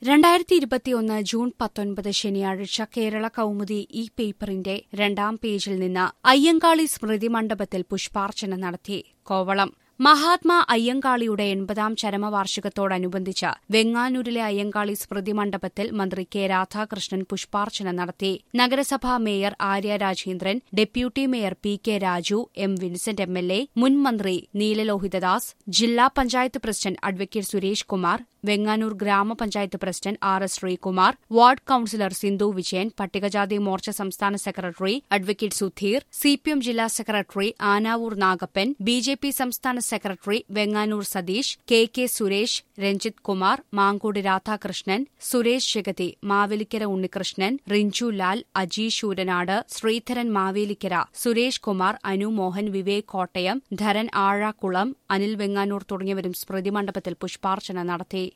രണ്ടായിരത്തി ഇരുപത്തിയൊന്ന് ജൂൺ പത്തൊൻപത് ശനിയാഴ്ച കേരള കൗമുദി ഈ പേപ്പറിന്റെ രണ്ടാം പേജിൽ നിന്ന് അയ്യങ്കാളി സ്മൃതി മണ്ഡപത്തിൽ പുഷ്പാർച്ചന നടത്തി കോവളം മഹാത്മാ അയ്യങ്കാളിയുടെ എൺപതാം ചരമവാർഷികത്തോടനുബന്ധിച്ച് വെങ്ങാനൂരിലെ അയ്യങ്കാളി സ്മൃതി മണ്ഡപത്തിൽ മന്ത്രി കെ രാധാകൃഷ്ണൻ പുഷ്പാർച്ചന നടത്തി നഗരസഭാ mayor Arya Rajendran deputy mayor P K Raju M Vincent M L A മുൻ മന്ത്രി നീലലോഹിതദാസ് ജില്ലാ പഞ്ചായത്ത് പ്രസിഡന്റ് അഡ്വക്കേറ്റ് സുരേഷ് കുമാർ വെങ്ങാനൂർ ഗ്രാമപഞ്ചായത്ത് president R S Sreekumar ward councillor Sindhu Vijayan പട്ടികജാതി മോർച്ച സംസ്ഥാന സെക്രട്ടറി അഡ്വക്കേറ്റ് സുധീർ സിപിഎം ജില്ലാ സെക്രട്ടറി ആനാവൂർ നാഗപ്പൻ ബിജെപി സംസ്ഥാന secretary Venganoor Satheesh K K Suresh Ranjith Kumar Mankode Radhakrishnan Suresh Jagathy Mavelikkara Unnikrishnan Rinchu Lal Aji Sooranad Sreedharan Mavelikkara Suresh Kumar Anu Mohan Vivek Kottayam Dharan Azhakulam Anil Venganoor തുടങ്ങിയവരും സ്മൃതി മണ്ഡപത്തിൽ പുഷ്പാർച്ചന നടത്തി